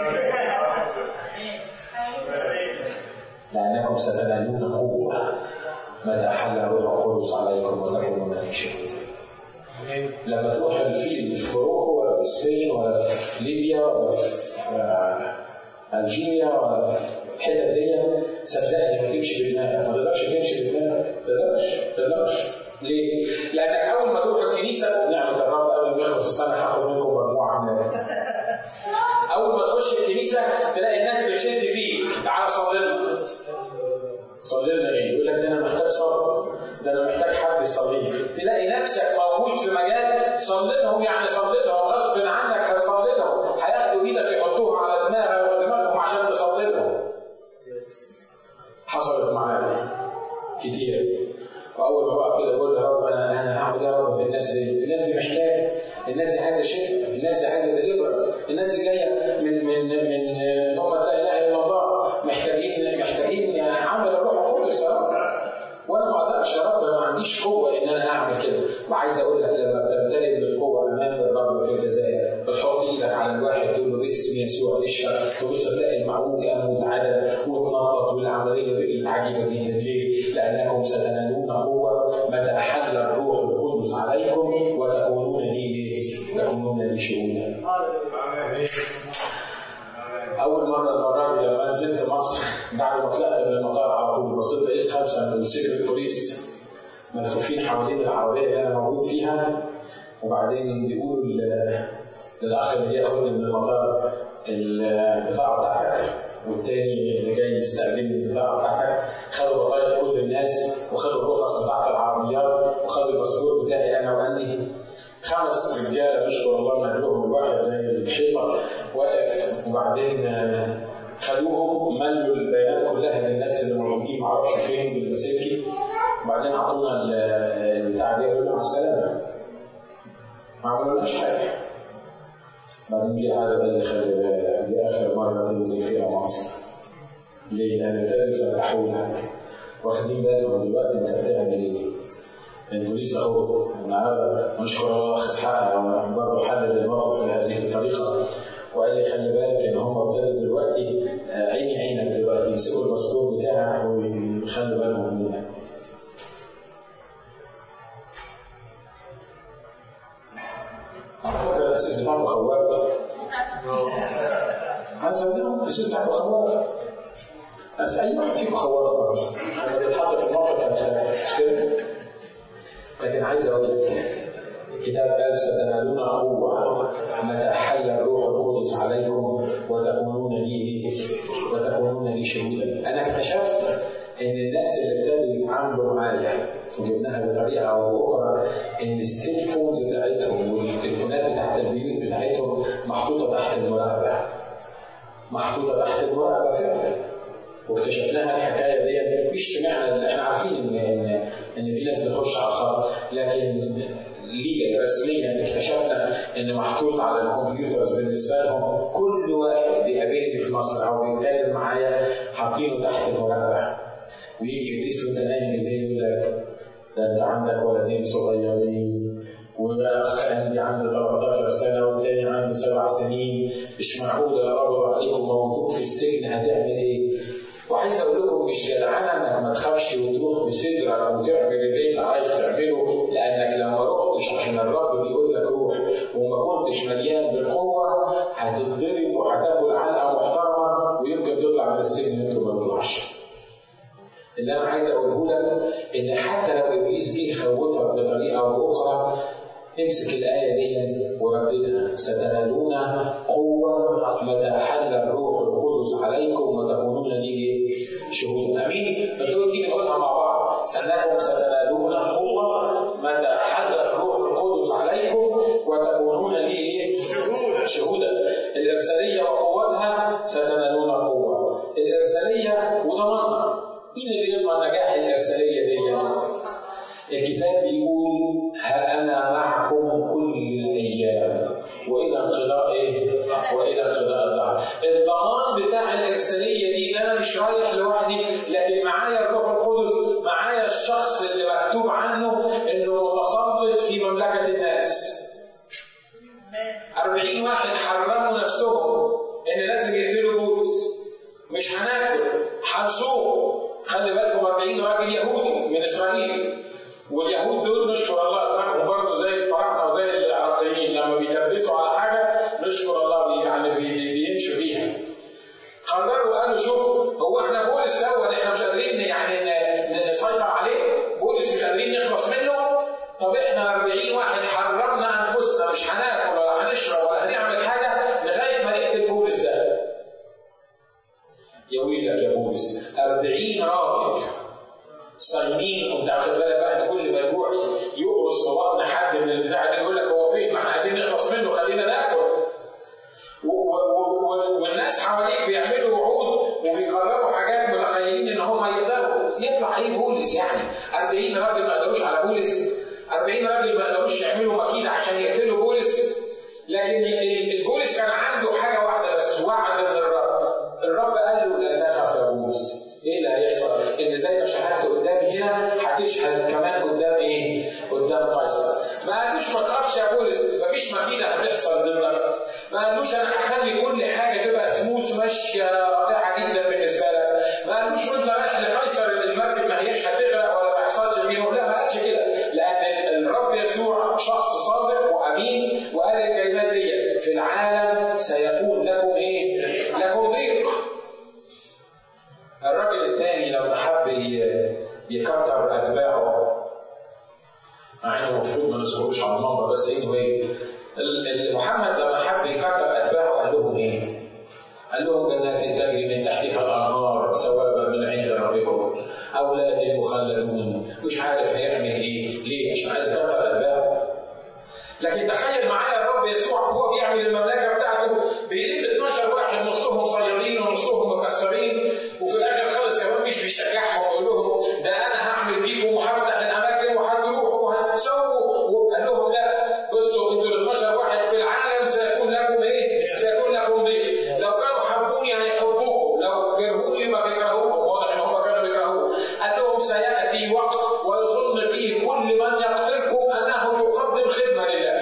لانكم ستنالون قوه متى حل الروح القدس عليكم وتكونون لي شهودا أمان لما تروح الفيلد في موروكو ولا في سبين ولا في ليبيا ولا في آه، الجيريا ولا في الحتت دي صدقني ما تمشي بدماغك ما تقدرش تمشي بدماغك ما تقدرش ما تقدرش ليه؟ لانك اول ما تروح الكنيسه نعمه الرب قبل ما يخلص السنه هاخد منكم مجموعه من اول ما تخش الكنيسه تلاقي الناس بتشد فيك تعالى صلي لنا صلي لنا ايه؟ يقول لك ده انا محتاج صبر ده انا محتاج حد يصلي لي تلاقي نفسك موجود في مجال صلي لهم يعني صلي لهم غصب عنك هتصلي لهم هياخدوا ايدك يحطوها على دماغك دماغهم عشان تصلي لهم حصلت معايا كتير واول ما بقى كده بقول يا رب انا انا هعمل ايه يا رب في الناس دي؟ الناس دي محتاجه الناس دي عايزه شفاء الناس دي عايزه ديليفرنس الناس دي جايه من من من من امه لا اله الا الله محتاجين محتاجين عمل الروح القدس يا رب وانا ما اقدرش يا رب ما عنديش قوه ان انا اعمل كده وعايز اقول لك لما بتمتلئ بالقوه امام الرب في الجزائر بتحط ايدك على الواحد تقول له باسم يسوع اشفى تبص تلاقي المعوج قام واتعدل واتنطط والعمليه بقت عجيبه جدا ليه؟ لانكم ستنالون قوه متى حل الروح القدس عليكم وتكونون لي تكونون لي شهودا أمان اول مره المره دي لما نزلت مصر بعد ما طلعت من المطار على طول بصيت لقيت خمسه من السيكريت بوليس ملفوفين حوالين العربيه اللي انا موجود فيها وبعدين بيقولوا لل- للاخ اللي بياخدني من المطار البطاقه بتاعتك والتاني اللي جاي يستقبلني البطاقه بتاعتك خدوا بطايق كل الناس وخدوا الرخص بتاعت العربيات وخدوا الباسبور بتاعي انا وقال لي خمس رجاله نشكر الله نقلهم الواحد زي الحيطه واقف وبعدين آه، خدوهم ملوا البيانات كلها للناس اللي موجودين معرفش فين باللاسلكي وبعدين اعطونا ال- البتاع دي قالوا لنا مع السلامه ما عملولناش حاجه بعدين جه هذا قال لي خلي بالك دي اخر مره تنزل فيها مصر ليه؟ لان ابتدوا يفتحوا لك واخدين بالهم دلوقتي انت بتعمل ايه؟ البوليس اهو النهارده نشكر الله اخذ حقها برضه حلل الموقف بهذه الطريقه وقال لي خلي بالك ان هم ابتدوا دلوقتي آه، عيني عينك دلوقتي يمسكوا الباسبور بتاعك ويخلوا بالهم منك على فكره الاساس بتاعه خواف انا صدقهم الاساس بتاعه خواف بس اي واحد فيكم خواف برضه لما بيتحط في الموقف هيخاف مش كده؟ لكن عايز اقول لك الكتاب قال ستنالون قوة متى حل الروح القدس عليكم وتكونون لي وتكونون لي شهودا. أنا اكتشفت إن الناس اللي ابتدوا يتعاملوا معايا وجبناها بطريقة أو بأخرى إن السيل فونز بتاعتهم والتليفونات بتاعت البيوت بتاعتهم محطوطة تحت المراقبة. محطوطة تحت المراقبة فعلا. واكتشفناها الحكايه دي مش سمعنا احنا عارفين ان ان ان في ناس بتخش على الخط لكن ليجا رسميا اكتشفنا ان محطوط على الكمبيوترز بالنسبه لهم كل واحد بيقابلني في مصر او بيتكلم معايا حاطينه تحت المراقبه ويجي ابليس وانت نايم بالليل يقول لك ده انت عندك ولدين صغيرين واخ عندي عنده 13 سنه والتاني عنده سبع سنين مش معقول اقبض عليكم موجود في السجن هتعمل ايه؟ وعايز اقول لكم مش جدعانه انك ما تخافش وتروح بصدرك وتعمل اللي انت عايز تعمله لانك لو ما رحتش عشان الرب بيقول لك روح وما كنتش مليان بالقوه هتتضرب وهتاكل علقه محترمه ويمكن تطلع من السجن يمكن ما تطلعش. اللي انا عايز اقوله لك ان حتى لو ابليس جه يخوفك بطريقه او اخرى امسك الايه دي ورددها ستنالون قوه متى حل الروح القدس عليكم وتكونون لي شهودا امين فدول دي نقولها مع بعض سنكم ستنالون قوه متى حل الروح القدس عليكم وتكونون لي شهودا شهودا الارساليه وقوتها ستنالون قوه الارساليه وضمانها مين اللي يضمن نجاح الارساليه دي؟ الكتاب بيقول ها انا معكم كل الايام والى انقضاء ايه؟ والى انقضاء الدهر. الضمان بتاع الارساليه دي ان انا مش رايح لوحدي لكن معايا الروح القدس معايا الشخص اللي مكتوب عنه انه متسلط في مملكه الناس. 40 واحد حرموا نفسهم ان لازم يقتلوا بولس. مش هناكل هنسوق خلي بالكم 40 راجل يهودي من اسرائيل واليهود دول نشكر الله دماغهم برضه زي الفراعنه وزي العراقيين لما بيتربسوا على حاجه نشكر الله بي يعني بي بي بيمشوا فيها. قرروا قالوا شوف هو احنا بولس الاول احنا مش قادرين يعني ن- نسيطر عليه بولس مش قادرين نخلص منه طب احنا 40 واحد حرمنا انفسنا مش هناكل ولا هنشرب ولا هنعمل حاجه لغايه ما نقتل بولس ده. يا ويلك يا بولس 40 راجل صايمين وانت واخد بالك بقى ان كل ما يجوع يقرص في بطن حد من البتاع ده يقول لك هو فين؟ ما احنا عايزين نخلص منه خلينا ناكل. و- و- و- والناس حواليك بيعملوا وعود وبيقرروا حاجات متخيلين ان هم يقدروا يطلع ايه بولس يعني 40 راجل ما قدروش على بولس 40 راجل ما قدروش يعملوا مكيده عشان يقتلوا بولس لكن ال- ال- البولس كان عنده حاجه واحده بس وعد من الرب الرب قال له لا تخف يا بولس ايه اللي هيحصل؟ ان زي ما شهدت قدامي هنا هتشهد كمان قدام ايه؟ قدام قيصر. ما قالوش ما تخافش يا بولس مفيش مكيده هتحصل ضدك. ما قالوش انا هخلي كل حاجه تبقى سموث ماشيه رائعه جدا بالنسبه لك. ما قالوش وانت رايح لقيصر المركب ما هياش هتغرق ولا ما يحصلش فيه لا ما قالش كده لان الرب يسوع شخص صادق وامين وقال الكلمات دي في العالم سيكون لكم ايه؟ لكم ضيق. الراجل الثاني لما حب ي- يكتر اتباعه مع انه المفروض ما نذكروش على المنبر بس ايه anyway ال- ال- محمد لما حب يكتر اتباعه قال لهم ايه؟ قال لهم جنات تجري من تحتها الانهار ثوابا من عند ربكم اولاد مخلدون مش عارف هيعمل ايه ليه عشان عايز يكتر اتباعه لكن تخيل معايا الرب يسوع هو بيعمل المملكه بتاعته بيلم 12 واحد نصهم صيادين ونصهم مكسرين وفي الاخر خالص كمان مش بيشجعهم ويقول لهم ده انا هعمل بيكم وهفتح الاماكن وهتروحوا وهتسووا وقال لهم لا بصوا انتوا ال 12 واحد في العالم سيكون لكم ايه؟ سيكون لكم ضيق لو كانوا حبوني هيحبوكم لو كرهوني يبقى بيكرهوكم واضح ان هم كانوا بيكرهوه قال لهم سياتي وقت ويظن فيه كل من يقتلكم انه يقدم خدمه لله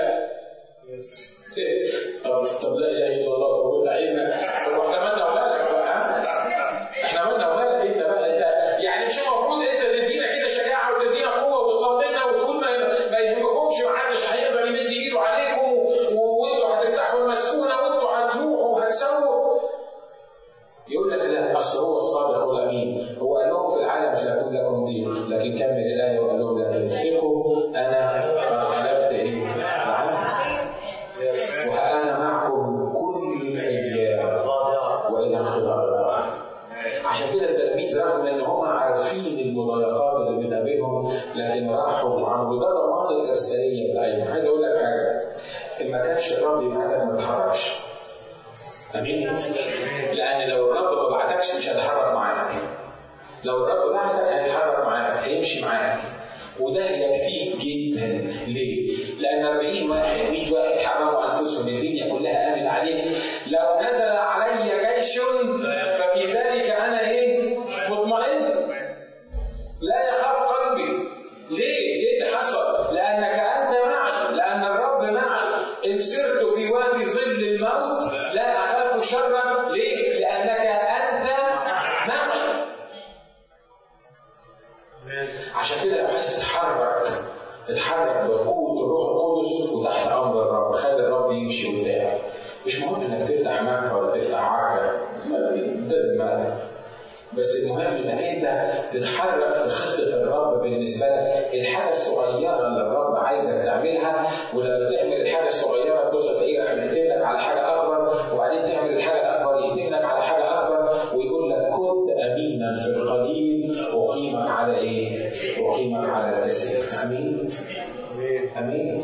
طب طب لا اله الا الله طب وانت عايزنا طب واحنا مالنا اولادك بقى ها؟ احنا مالنا اولادك انت بقى انت يعني مش المفروض انت تدينا كده شجاعه وتدينا قوه وتطمنا وتقول ما ما يهمكمش محدش هيقدر يمد ايده عليكم و- وانتوا هتفتحوا المسكونه وانتوا هتروحوا وهتسووا يقول لك لا اصل هو الصادق والامين هو قال لهم في العالم سيكون لكم ضيق لكن كمل الايه وقال لهم لا تنفقوا انا قد غلبت ايه؟ العالم وأنا معكم كل الأيام وإلى انقضاء الدهر. عشان كده التلاميذ رغم ان هم عارفين المضايقات اللي بتقابلهم لكن راحوا وعملوا ده ضمان الارساليه بتاعتهم، عايز اقول لك حاجه ان ما كانش الرب يبعتك ما تتحركش. امين؟ لان لو الرب ما بعتكش مش هيتحرك معاك. لو الرب بعتك هيتحرك معاك، هيمشي معاك. وده يكفيك جدا ليه؟ لان 40 واحد 100 واحد حرموا انفسهم الدنيا كلها قامت عليه لو نزل علي جيش ففي ذلك انا ايه؟ مطمئن لا يخاف قلبي ليه؟ ايه اللي حصل؟ لانك انت معي لان شرا ليه؟ لانك انت معي عشان كده لو عايز تتحرك اتحرك بقوه الروح القدس وتحت امر الرب خلي الرب يمشي قدامك مش مهم انك تفتح مكه ولا تفتح عكا لازم ماذا بس المهم انك انت تتحرك في خطه الرب بالنسبه لك الحاجه الصغيره اللي الرب عايزك تعملها ولما تعمل الحاجه الصغيره تبص تلاقيه راح يقدم لك على حاجه اكبر وبعدين تعمل الحاجه الاكبر يقدم لك على حاجه اكبر ويقول لك كن امينا في القليل اقيمك على ايه؟ اقيمك على الكثير امين؟ امين؟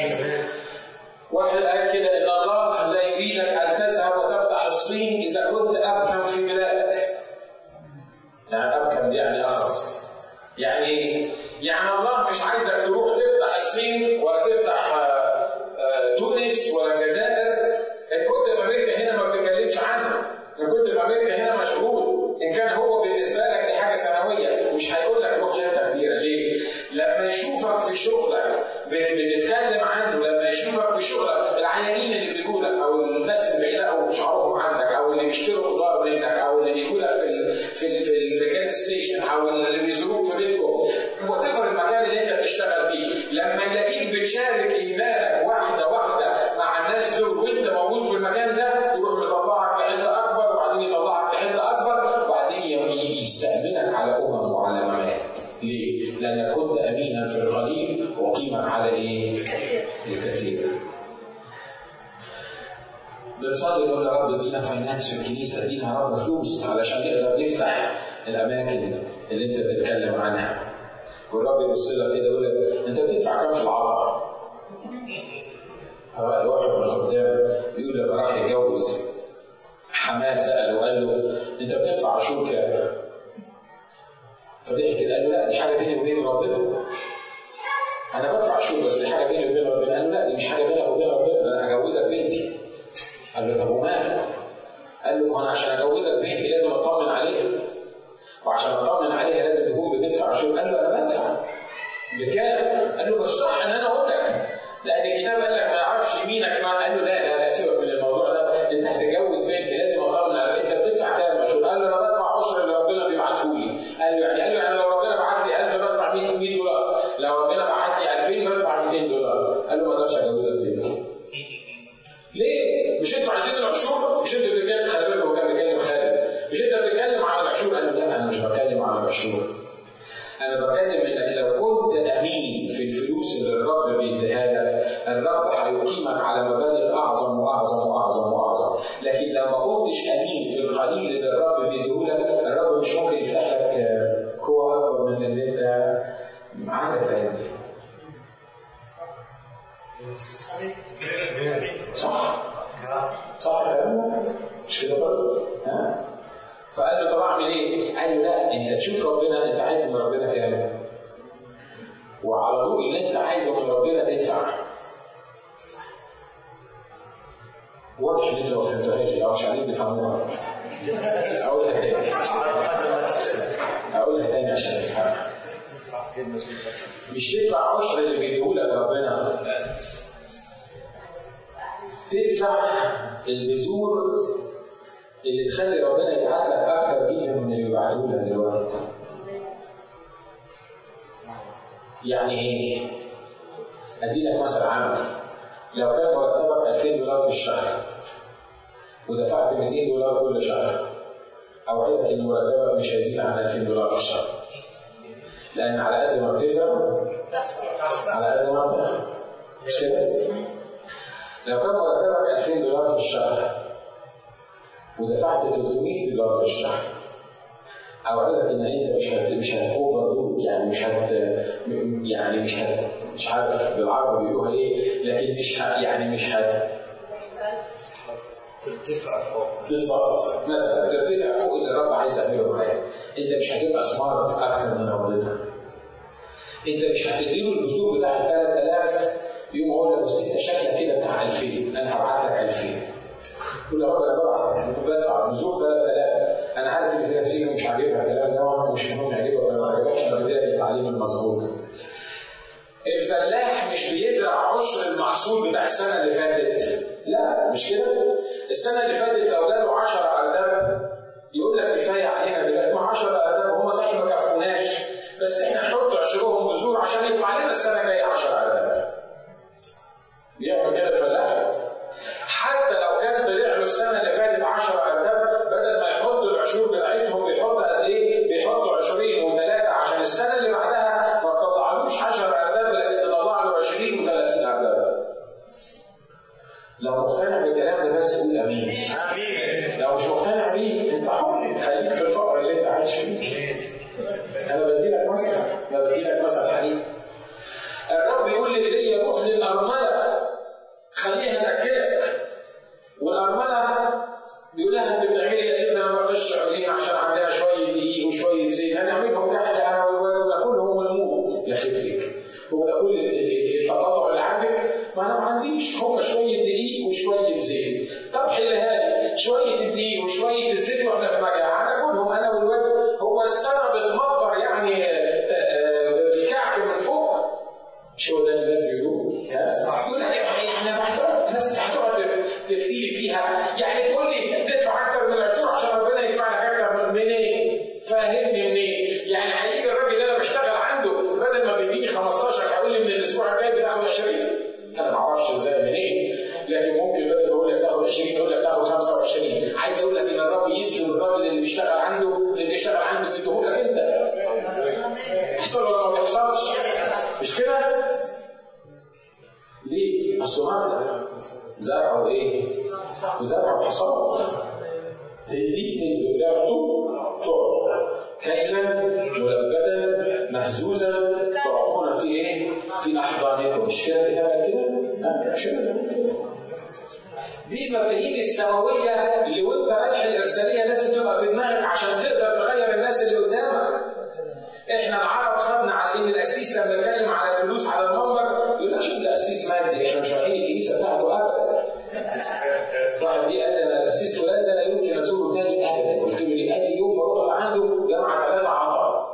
واحد قال كده ان الله لا يريدك ان تذهب وتفتح الصين اذا كنت ابكم في بلادك. يعني ابكم دي يعني اخرس. يعني ايه؟ يعني الله مش عايزك تروح تفتح الصين ولا تفتح آه، آه، تونس ولا الجزائر. ان كنت في امريكا هنا ما بتتكلمش عنه. ان كنت في امريكا هنا مشغول. ان كان هو بالنسبه لك دي حاجه ثانويه مش هيقول لك روح حته كبيره ليه؟ لما يشوفك في شغلك بتتكلم عنه لما يشوفك في شغلك العيانين اللي بيجوا لك او الناس اللي بيحلقوا شعرهم عنك او اللي بيشتروا خضار منك او اللي بيجوا لك في ال في ال في, ال في الجاز ستيشن او اللي بيزوروك في بيتكم وات المكان اللي انت بتشتغل فيه لما يلاقيك بتشارك ايمانك واحده واحده مع الناس دول وانت موجود في المكان ده يروح مطلعك لحته اكبر وبعدين يطلعك لحته اكبر وبعدين يستأمنك على امم وعلى ممالك ليه؟ لأنك كنت أمينا في القليل وأقيمك على إيه؟ الكثير. بنصلي نقول يا رب ادينا فاينانس في الكنيسة ادينا يا رب فلوس علشان نقدر نفتح الأماكن اللي أنت بتتكلم عنها. والرب يبص لك كده يقول لك أنت بتدفع كام في العطاء؟ واحد من الخدام يقول لما راح يتجوز حماه سأله قال له أنت بتدفع عشور كام؟ فضحك كده قال له لا دي حاجه بيني وبين ربنا انا بدفع شهور بس دي حاجه بيني وبين ربنا قال له لا دي مش حاجه بينك وبين ربنا انا هجوزك بنتي قال له طب ومالك قال له انا عشان اجوزك بنتي لازم اطمن عليها وعشان اطمن عليها لازم تكون بتدفع شهور قال له انا بدفع بكام؟ قال له بس صح ان انا اقول لك لان الكتاب قال لك ما يعرفش يمينك ما قال له لا لا لا سيبك من الموضوع ده انت هتتجوز بنتي لازم اطمن عليها انت بتدفع كام عشان قال له انا بدفع عشر اللي ربنا بيبعته لي قال له يعني قال له يعني لو ربنا بعت لي 1000 بدفع 100 دولار لو ربنا بعت لي 2000 بدفع 200 دولار قال له ما اقدرش اجوزك بنتي ليه؟ مش انتوا عايزين العشور؟ مش انتوا بتتكلم خلي بالك هو كان بيتكلم خالد مش انت بتتكلم عن العشور؟ قال له لا انا مش بتكلم عن العشور انا بتكلم انك لو كنت امين في الفلوس اللي الرب بيديها لك الرب هيقيمك على مبالغ اعظم واعظم واعظم واعظم لكن لو ما كنتش امين في القليل اللي الرب بيديهولك الرب مش ممكن يفتح لك قوه اكبر من اللي انت عندك الايام دي صح صح الكلام مش كده برضه ها فقال له طب اعمل ايه؟ قال له لا انت تشوف ربنا انت عايز من ربنا كام؟ وعلى ضوء اللي انت عايزه من ربنا تدفع. واضح ان انتوا ما فهمتوهاش او مش عايزين تفهموها. اقولها تاني. اقولها تاني عشان تفهمها. مش تدفع عشر اللي بيديهولك ربنا. تدفع البذور اللي تخلي ربنا يبعت لك اكتر جدا من اللي بيبعته لك دلوقتي. يعني ايه؟ ادي لك مثل عملي. لو كان مرتبك 2000 دولار في الشهر ودفعت 200 دولار كل شهر اوعدك ان مرتبك مش هيزيد عن 2000 دولار في الشهر. لان على قد ما بتزرع على قد ما بتاخد. مش كده؟ لو كان مرتبك 2000 دولار في الشهر ودفعت 300 دولار في الشهر اوعدك ان انت مش هت مش هتوفر دود يعني مش هت يعني مش هت مش عارف بالعربي بيقولوها ايه لكن مش هت يعني مش هت ترتفع فوق بالظبط مثلا ترتفع فوق اللي الرب عايز يعمله معاك انت مش هتبقى سمارت اكتر من ربنا انت مش هتديله البذور بتاع ال 3000 يقوم اقول لك بس انت شكلك كده بتاع 2000 انا هبعت لك 2000 تقول يا رب انا ببعت انا بدفع بذور 3000 انا عارف ان في ناس فيهم مش عاجبها الكلام ده وانا مش مهم يعجبك ولا ما يعجبكش انا بديلك التعليم المظبوط الفلاح مش بيزرع عشر المحصول بتاع السنه اللي فاتت لا مش كده السنه اللي فاتت لو جاله 10 ارداب يقول لك كفايه علينا دلوقتي ما 10 ارداب هم صحيح ما كفوناش بس احنا نحط عشرهم بذور عشان يطلع لنا السنه الجايه 10 ارداب بيعمل كده الفلاح حتى لو كان طلع له السنه اللي فاتت 10 ارداب بدل ما يحطوا العشور بتاعتهم بيحط قد ايه؟ بيحطوا 20 وثلاثه عشان السنه اللي بعدها ما طلعلوش 10 ارداب لكن طلع له 20 و30 ارداب. لو مقتنع بالكلام ده بس قول امين. امين لو مش مقتنع بيه انت حر خليك في الفقر اللي انت عايش فيه. انا بدي لك مثل انا بدي لك مثل حقيقي. الرب يقول لإيليا روح للأرملة خليها تأكلك والأرملة بيقول لها أنت بتعملي إيه؟ أنا ما بقاش عايزين عشان عندنا شوية دقيق وشوية زيت هنعملهم تحت أنا والولد وناكلهم ونموت يا خبرك هو ده كل ال- ال- التطلع اللي عندك ما أنا ما عنديش هم شوية دقيق وشوية زيت طب حلها لي شوية الدقيق وشوية الزيت وإحنا في مجاعة هناكلهم أنا والولد هو السما بتمطر يعني آه، آه، الكعك من فوق مش هو ده اللي الناس بيقولوه؟ يقول لك احنا هتقعد بس هتقعد تفتيلي فيها يعني تقول لي تدفع اكتر من العشور عشان ربنا يدفع لك اكتر من منين؟ فهمني منين؟ يعني هيجي الراجل اللي انا بشتغل عنده بدل ما بيديني 15 هيقول لي من الاسبوع الجاي بتاخد 20 انا ما اعرفش ازاي منين لكن ممكن بدل ما يقول لك تاخد 20 يقول لك تاخد 25 عايز اقول لك ان الرب يسلم الراجل اللي بيشتغل عنده اللي بتشتغل عنده يديه لك انت يحصل ولا ما بيحصلش؟ مش كده؟ ليه؟ اصل مرة زرعوا ايه؟ وزرعوا حصاد تديك تدي وجعته تعطوا كيلا ملبدا مهزوزا تعطون في ايه؟ في احضانكم مش كده الكتاب قال كده؟ ها؟ مش كده كده دي المفاهيم السماويه اللي وانت رايح الارساليه لازم تبقى في دماغك عشان تقدر تغير الناس اللي قدامك احنا العرب خدنا على ان القسيس لما نتكلم على الفلوس على المنبر يقول لك شوف ده قسيس مادي احنا مش رايحين الكنيسه بتاعته ابدا واحد جه قال لي انا القسيس فلان ده لا يمكن ازوره تاني ابدا قلت له ليه؟ قال لي يوم ما اروح عنده جمع ثلاثه عطا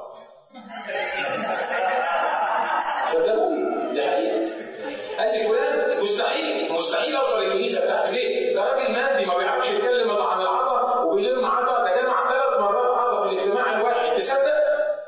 صدقوني دي حقيقه قال لي فلان مستحيل مستحيل اوصل الكنيسه بتاعته ليه؟ ده راجل مادي ما بيعرفش يتكلم عن العطا وبيلم عطا ده جمع ثلاث مرات عطا في الاجتماع الواحد تصدق؟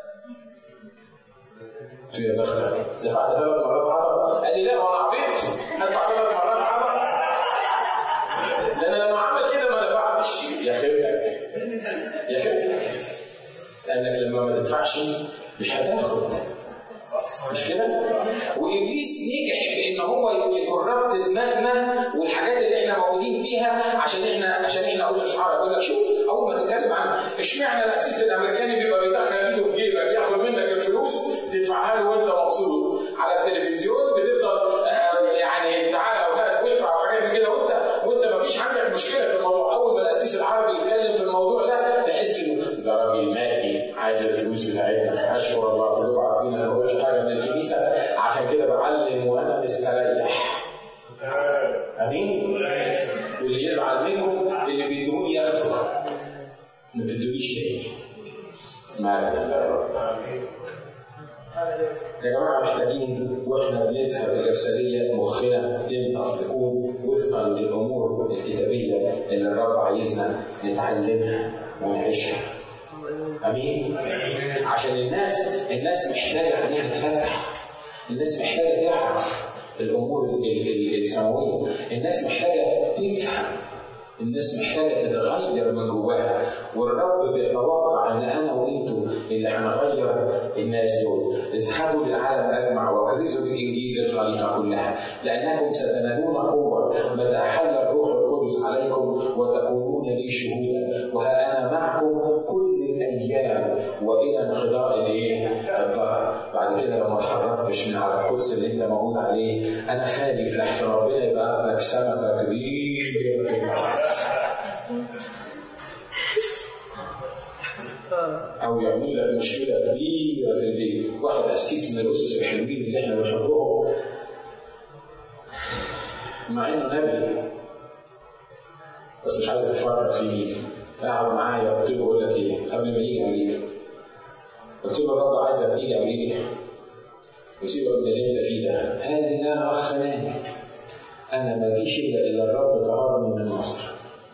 قلت له يا بختك دفعت ثلاث مرات عطا قال لي لا وانا عبيط هدفع ثلاث مرات عطا ده انا لما عمل كده ما دفعتش يا خيبتك يا خيبتك لانك لما ما تدفعش مش هتاخد مش كده؟ وابليس نجح في ان هو يكربت دماغنا والحاجات اللي احنا موجودين فيها عشان احنا عشان احنا اسس عرب يقول لك شوف اول ما تتكلم عن اشمعنى الاسيس الامريكاني بيبقى بيدخل ايده في جيبك ياخد منك الفلوس تدفعها له وانت مبسوط على التلفزيون بتفضل آه، يعني تعالى وهات وادفع وحاجات من كده وانت وانت ما فيش عندك مشكله في الموضوع اول ما الاسيس العربي يتكلم في الموضوع ده تحس انه ده راجل مادي عايز الفلوس بتاعتنا اشكر الله كلكم عارفين انا ما بقولش حاجه من الكنيسه عشان كده بعلم وانا مستريح امين واللي يزعل منكم اللي بيدوني ياخده ما تدونيش ليه مالك يا رب يا جماعه محتاجين واحنا بنذهب الارساليه مخنا ينقف يكون وفقا للامور الكتابيه اللي الرب عايزنا نتعلمها ونعيشها. امين؟ عشان الناس الناس محتاجه عينيها تفتح. الناس محتاجه تعرف الامور ال- ال- السماويه، الناس محتاجه تفهم الناس محتاجة تتغير من جواها والرب بيتوقع ان انا وانتم اللي هنغير الناس دول اذهبوا للعالم اجمع واكرزوا بالانجيل للخليقه كلها لانكم ستنالون قوه متى حل الروح القدس عليكم وتكونون لي شهودا وها انا معكم كل الايام والى انقضاء الايه؟ الظهر بعد كده لو ما اتحركتش من على الكرسي اللي انت موجود عليه انا خايف لحسن ربنا يبقى لك سمكه كبيره كده او يعمل لك مشكله كبيره في البيت واحد قسيس من الاسس الحلوين اللي احنا بنحبهم مع انه نبي بس مش عايزك تفكر فيه قاعد معايا قلت له بقول لك ايه قبل ما يجي امريكا قلت له الرب عايزك تيجي امريكا وسيبك من اللي انت فيه ده قال لي لا اخ ناني انا ما اجيش الا اذا الرب طردني من مصر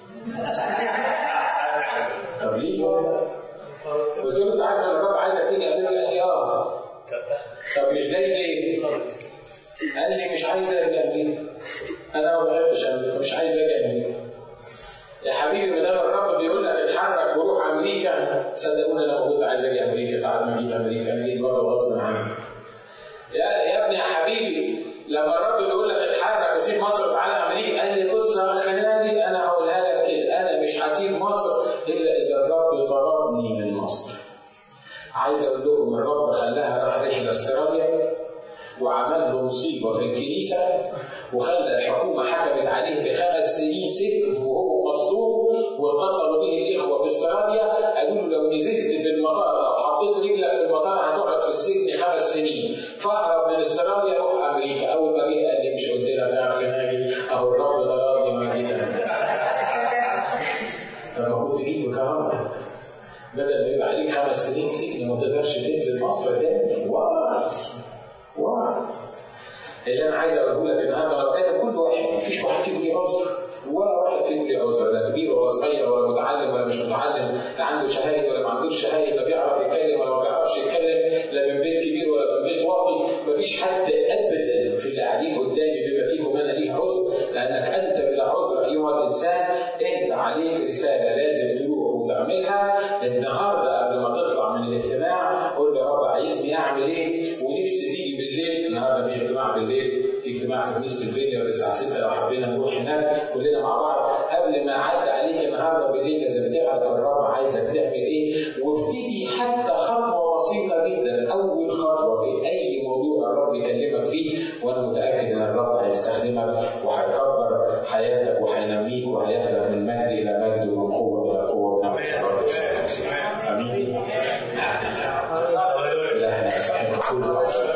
طب ليه قلت له انت عارف ان الرب عايزك تيجي امريكا قال لي اه طب مش جاي ليه؟ قال لي مش عايز اجي امريكا انا ما بحبش امريكا مش عايز اجي امريكا يا حبيبي ما دام الرب بيقول لك اتحرك وروح امريكا صدقوني انا كنت عايز اجي امريكا ساعات ما جيت امريكا انا جيت برضه غصب عني يا يا ابني يا حبيبي لما الرب بيقول لك اتحرك وسيب مصر وتعالى امريكا قال لي بص يا خلاني انا هقولها لك كده انا مش هسيب مصر الا اذا الرب طردني من مصر عايز اقول لكم الرب خلاها راح رحله استراليا وعمل له مصيبه في الكنيسه وخلى الحكومه حكمت عليه بخمس سنين سجن وهو مصدوم واتصلوا به الاخوه في استراليا قالوا له لو نزلت في المطار لو حطيت رجلك في المطار هتقعد في السجن خمس سنين فاهرب من استراليا روح امريكا اول ما جه قال لي مش قلت لك يا خناجي اهو الرب ضربني ما جيت طب ما كنت جيت بكرامتك بدل ما يبقى عليك خمس سنين سجن ما تقدرش تنزل مصر تاني واو واو اللي انا عايز اقوله لك النهارده لو كان كل واحد مفيش واحد فيكم ليه عذر ولا واحد فيكم ليه عذر لا كبير ولا صغير ولا متعلم ولا مش متعلم لا عنده شهايد ولا ما عندوش شهايد لا بيعرف يتكلم ولا ما بيعرفش يتكلم لا من بيت كبير ولا من بيت واطي مفيش حد ابدا في اللي قاعدين قدامي بما فيكم انا ليه عذر لانك انت بلا عذر ايها الانسان انت عليك رساله لازم تروح وتعملها النهارده قبل ما تطلع من الاجتماع قول يا رب عايزني اعمل ايه ونفسي تيجي بالليل النهارده في اجتماع بالليل في اجتماع في كنيسه الفينير الساعه 6 لو حبينا نروح هناك كلنا مع بعض قبل ما اعدي عليك النهارده بالليل لازم تعرف الرب عايزك تعمل ايه وابتدي حتى خطوه بسيطه جدا اول خطوه في اي موضوع الرب يكلمك فيه وانا متاكد ان الرب هيستخدمك وهيكبر حياتك وهينميك وهياخدك من مجد الى مجد ومن قوه الى قوه بنعمه الرب يسوع المسيح امين. الهنا يستحق كل